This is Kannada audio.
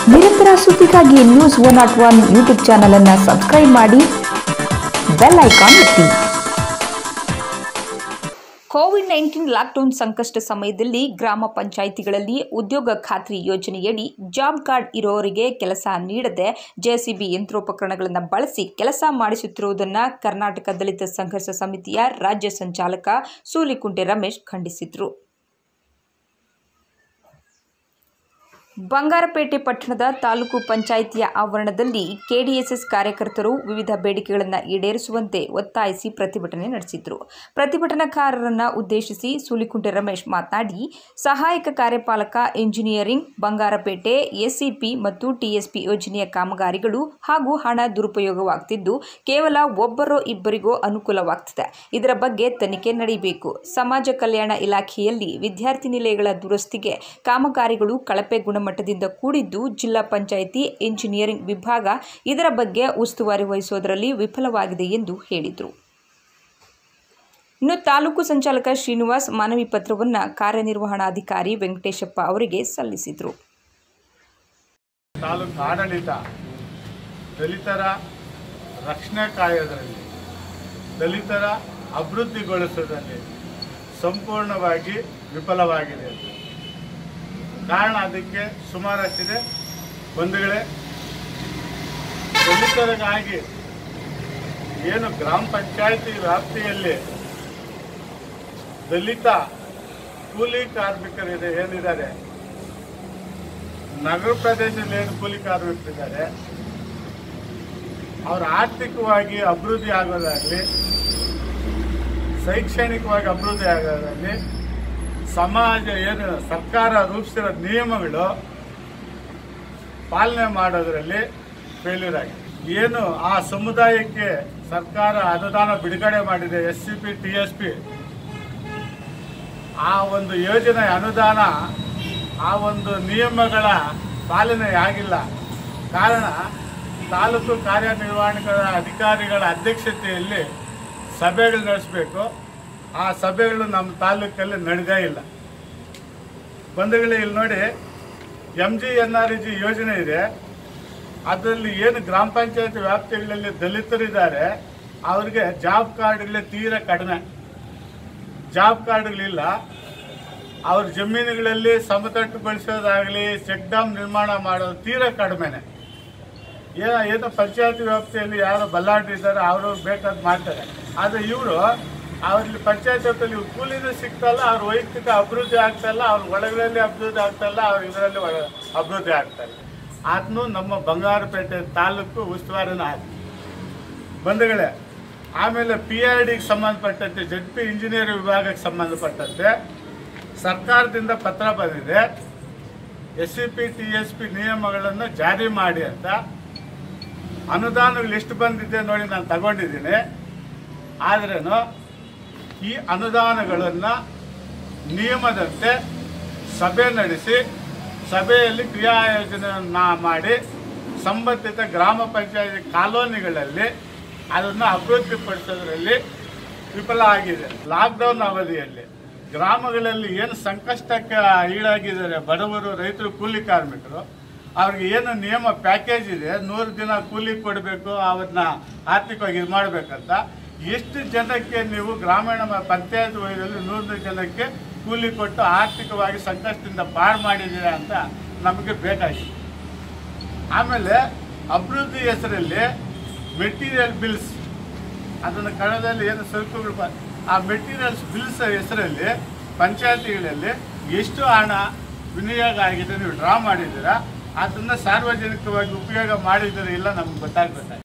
ನಿರಂತರ ಸುದ್ದಿಗಾಗಿ news one not one YouTube channel ಅನ್ನು ಸಬ್ಸ್ಕ್ರೈಬ್ ಮಾಡಿ ಬೆಲ್ ಐಕಾನ್ ಒತ್ತಿ ಕೋವಿಡ್ ನೈನ್ಟೀನ್ ಲಾಕ್ಡೌನ್ ಸಂಕಷ್ಟ ಸಮಯದಲ್ಲಿ ಗ್ರಾಮ ಪಂಚಾಯಿತಿಗಳಲ್ಲಿ ಉದ್ಯೋಗ ಖಾತ್ರಿ ಯೋಜನೆಯಡಿ ಜಾಬ್ ಕಾರ್ಡ್ ಇರೋರಿಗೆ ಕೆಲಸ ನೀಡದೆ ಜೆಸಿಬಿ ಯಂತ್ರೋಪಕರಣಗಳನ್ನು ಬಳಸಿ ಕೆಲಸ ಮಾಡಿಸುತ್ತಿರುವುದನ್ನು ಕರ್ನಾಟಕ ದಲಿತ ಸಂಘರ್ಷ ಸಮಿತಿಯ ರಾಜ್ಯ ಸಂಚಾಲಕ ಸೂಲಿಕುಂಟೆ ರಮೇಶ್ ಖಂಡಿಸಿದರು ಬಂಗಾರಪೇಟೆ ಪಟ್ಟಣದ ತಾಲೂಕು ಪಂಚಾಯಿತಿಯ ಆವರಣದಲ್ಲಿ ಕೆಡಿಎಸ್ಎಸ್ ಕಾರ್ಯಕರ್ತರು ವಿವಿಧ ಬೇಡಿಕೆಗಳನ್ನು ಈಡೇರಿಸುವಂತೆ ಒತ್ತಾಯಿಸಿ ಪ್ರತಿಭಟನೆ ನಡೆಸಿದರು ಪ್ರತಿಭಟನಾಕಾರರನ್ನು ಉದ್ದೇಶಿಸಿ ಸೂಲಿಕುಂಟೆ ರಮೇಶ್ ಮಾತನಾಡಿ ಸಹಾಯಕ ಕಾರ್ಯಪಾಲಕ ಇಂಜಿನಿಯರಿಂಗ್ ಬಂಗಾರಪೇಟೆ ಎಸ್ಸಿಪಿ ಮತ್ತು ಟಿಎಸ್ಪಿ ಯೋಜನೆಯ ಕಾಮಗಾರಿಗಳು ಹಾಗೂ ಹಣ ದುರುಪಯೋಗವಾಗ್ತಿದ್ದು ಕೇವಲ ಒಬ್ಬರೋ ಇಬ್ಬರಿಗೋ ಅನುಕೂಲವಾಗ್ತಿದೆ ಇದರ ಬಗ್ಗೆ ತನಿಖೆ ನಡೆಯಬೇಕು ಸಮಾಜ ಕಲ್ಯಾಣ ಇಲಾಖೆಯಲ್ಲಿ ವಿದ್ಯಾರ್ಥಿ ನಿಲಯಗಳ ದುರಸ್ತಿಗೆ ಕಾಮಗಾರಿಗಳು ಕಳಪೆ ಗುಣಮಟ್ಟದಿಂದ ಕೂಡಿದ್ದು ಜಿಲ್ಲಾ ಪಂಚಾಯಿತಿ ಇಂಜಿನಿಯರಿಂಗ್ ವಿಭಾಗ ಇದರ ಬಗ್ಗೆ ಉಸ್ತುವಾರಿ ವಹಿಸುವುದರಲ್ಲಿ ವಿಫಲವಾಗಿದೆ ಎಂದು ಹೇಳಿದರು ಇನ್ನು ತಾಲೂಕು ಸಂಚಾಲಕ ಶ್ರೀನಿವಾಸ್ ಮನವಿ ಪತ್ರವನ್ನು ಕಾರ್ಯನಿರ್ವಹಣಾಧಿಕಾರಿ ವೆಂಕಟೇಶಪ್ಪ ಅವರಿಗೆ ಸಲ್ಲಿಸಿದರು ತಾಲೂಕು ಆಡಳಿತ ದಲಿತರ ರಕ್ಷಣೆ ಕಾಯೋದರಲ್ಲಿ ದಲಿತರ ಅಭಿವೃದ್ಧಿಗೊಳಿಸೋದ್ರಲ್ಲಿ ಸಂಪೂರ್ಣವಾಗಿ ವಿಫಲವಾಗಿದೆ ಕಾರಣ ಅದಕ್ಕೆ ಸುಮಾರಷ್ಟಿದೆ ಬಂಧುಗಳೇ ದಲಿತರಿಗಾಗಿ ಏನು ಗ್ರಾಮ ಪಂಚಾಯತಿ ವ್ಯಾಪ್ತಿಯಲ್ಲಿ ದಲಿತ ಕೂಲಿ ಕಾರ್ಮಿಕರಿದೆ ಏನಿದ್ದಾರೆ ನಗರ ಪ್ರದೇಶದಲ್ಲಿ ಏನು ಕೂಲಿ ಕಾರ್ಮಿಕರಿದ್ದಾರೆ ಅವ್ರ ಆರ್ಥಿಕವಾಗಿ ಅಭಿವೃದ್ಧಿ ಆಗೋದಾಗಲಿ ಶೈಕ್ಷಣಿಕವಾಗಿ ಅಭಿವೃದ್ಧಿ ಆಗೋದಾಗಲಿ ಸಮಾಜ ಏನು ಸರ್ಕಾರ ರೂಪಿಸಿರೋ ನಿಯಮಗಳು ಪಾಲನೆ ಮಾಡೋದರಲ್ಲಿ ಫೇಲ್ಯೂರ್ ಆಗಿದೆ ಏನು ಆ ಸಮುದಾಯಕ್ಕೆ ಸರ್ಕಾರ ಅನುದಾನ ಬಿಡುಗಡೆ ಮಾಡಿದೆ S C P T S P ಆ ಒಂದು ಯೋಜನೆ ಅನುದಾನ ಆ ಒಂದು ನಿಯಮಗಳ ಪಾಲನೆ ಆಗಿಲ್ಲ ಕಾರಣ ತಾಲೂಕು ಕಾರ್ಯನಿರ್ವಹಣೆಗಳ ಅಧಿಕಾರಿಗಳ ಅಧ್ಯಕ್ಷತೆಯಲ್ಲಿ ಸಭೆಗಳು ನಡೆಸಬೇಕು ಆ ಸಭೆಗಳು ನಮ್ಮ ತಾಲೂಕಲ್ಲಿ ನಡೆದೇ ಇಲ್ಲ ಬಂಧುಗಳೇ ಇಲ್ಲಿ ನೋಡಿ M G N R G ಯೋಜನೆ ಇದೆ ಅದರಲ್ಲಿ ಏನು ಗ್ರಾಮ ಪಂಚಾಯತ್ ವ್ಯಾಪ್ತಿಗಳಲ್ಲಿ ದಲಿತರಿದ್ದಾರೆ ಅವ್ರಿಗೆ ಜಾಬ್ ಕಾರ್ಡ್ಗಳೇ ತೀರಾ ಕಡಿಮೆ ಜಾಬ್ ಕಾರ್ಡ್ಗಳಿಲ್ಲ ಅವ್ರ ಜಮೀನುಗಳಲ್ಲಿ ಸಮತಟ್ಟುಗೊಳಿಸೋದಾಗಲಿ ಚೆಕ್ ಡ್ಯಾಮ್ ನಿರ್ಮಾಣ ಮಾಡೋದು ತೀರಾ ಕಡಿಮೆನೆ ಏನೋ ಏನೋ ಪಂಚಾಯತ್ ವ್ಯಾಪ್ತಿಯಲ್ಲಿ ಯಾರೋ ಬಲ್ಲಾಡ್ರಿದ್ದಾರೆ ಅವರು ಬೇಕಾದ್ ಮಾಡ್ತಾರೆ ಆದರೆ ಇವರು ಅವ್ರಲ್ಲಿ ಪಂಚಾಯತ್ ವ್ಯಾಪ್ತಿಯಲ್ಲಿ ಕೂಲಿನೂ ಸಿಗ್ತಲ್ಲ ಅವ್ರ ವೈಯಕ್ತಿಕ ಅಭಿವೃದ್ಧಿ ಆಗ್ತಲ್ಲ ಅವ್ರ ಒಳಗಳಲ್ಲಿ ಅಭಿವೃದ್ಧಿ ಆಗ್ತಲ್ಲ ಅವ್ರ ಇದರಲ್ಲಿ ಒಳ ಅಭಿವೃದ್ಧಿ ಆಗ್ತಾರೆ ಅದನ್ನು ನಮ್ಮ ಬಂಗಾರಪೇಟೆ ತಾಲೂಕು ಉಸ್ತುವಾರಿನ ಆಯ್ತು ಬಂಧುಗಳೇ ಆಮೇಲೆ ಪಿ ಆರ್ ಡಿಗೆ ಸಂಬಂಧಪಟ್ಟಂತೆ ಜಡ್ ಪಿ ಇಂಜಿನಿಯರ್ ವಿಭಾಗಕ್ಕೆ ಸಂಬಂಧಪಟ್ಟಂತೆ ಸರ್ಕಾರದಿಂದ ಪತ್ರ ಬಂದಿದೆ S C P T S P ನಿಯಮಗಳನ್ನು ಜಾರಿ ಮಾಡಿ ಅಂತ ಅನುದಾನಗಳು ಎಷ್ಟು ಬಂದಿದೆ ನೋಡಿ ನಾನು ತಗೊಂಡಿದ್ದೀನಿ ಆದ್ರೇನು ಈ ಅನುದಾನಗಳನ್ನು ನಿಯಮದಂತೆ ಸಭೆ ನಡೆಸಿ ಸಭೆಯಲ್ಲಿ ಕ್ರಿಯಾ ಯೋಜನೆಯನ್ನ ಮಾಡಿ ಸಂಬಂಧಿತ ಗ್ರಾಮ ಪಂಚಾಯತಿ ಕಾಲೋನಿಗಳಲ್ಲಿ ಅದನ್ನು ಅಭಿವೃದ್ಧಿಪಡಿಸೋದ್ರಲ್ಲಿ ವಿಫಲ ಆಗಿದೆ ಲಾಕ್ಡೌನ್ ಅವಧಿಯಲ್ಲಿ ಗ್ರಾಮಗಳಲ್ಲಿ ಏನು ಸಂಕಷ್ಟಕ್ಕೆ ಈಡಾಗಿದ್ದಾರೆ ಬಡವರು ರೈತರು ಕೂಲಿ ಕಾರ್ಮಿಕರು ಅವ್ರಿಗೆ ಏನು ನಿಯಮ ಪ್ಯಾಕೇಜ್ ಇದೆ ನೂರು ದಿನ ಕೂಲಿ ಕೊಡಬೇಕು ಅವನ್ನ ಆರ್ಥಿಕವಾಗಿ ಇದು ಮಾಡಬೇಕಂತ ಎಷ್ಟು ಜನಕ್ಕೆ ನೀವು ಗ್ರಾಮೀಣ ಮ- ಪಂಚಾಯತ್ ವಯದಲ್ಲಿ ನೂರು ಜನಕ್ಕೆ ಕೂಲಿ ಕೊಟ್ಟು ಆರ್ಥಿಕವಾಗಿ ಸಂಕಷ್ಟದಿಂದ ಪಾರು ಮಾಡಿದ್ದೀರಾ ಅಂತ ನಮಗೆ ಬೇಕಾಗಿದೆ ಆಮೇಲೆ ಅಭಿವೃದ್ಧಿ ಹೆಸರಲ್ಲಿ ಮೆಟೀರಿಯಲ್ ಬಿಲ್ಸ್ ಅದನ್ನು ಕನ್ನಡದಲ್ಲಿ ಏನು ಸರಕುಗಳು ಬ- ಆ ಮೆಟೀರಿಯಲ್ಸ್ ಬಿಲ್ಸ್ ಹೆಸರಲ್ಲಿ ಪಂಚಾಯತಿಗಳಲ್ಲಿ ಎಷ್ಟು ಹಣ ವಿನಿಯೋಗ ಆಗಿದೆ ನೀವು ಡ್ರಾ ಮಾಡಿದ್ದೀರಾ ಅದನ್ನು ಸಾರ್ವಜನಿಕವಾಗಿ ಉಪಯೋಗ ಮಾಡಿದ್ದೀರಾ ಇಲ್ಲ ನಮ್ಗೆ ಗೊತ್ತಾಗ್ಬೇಕಾಗಿದೆ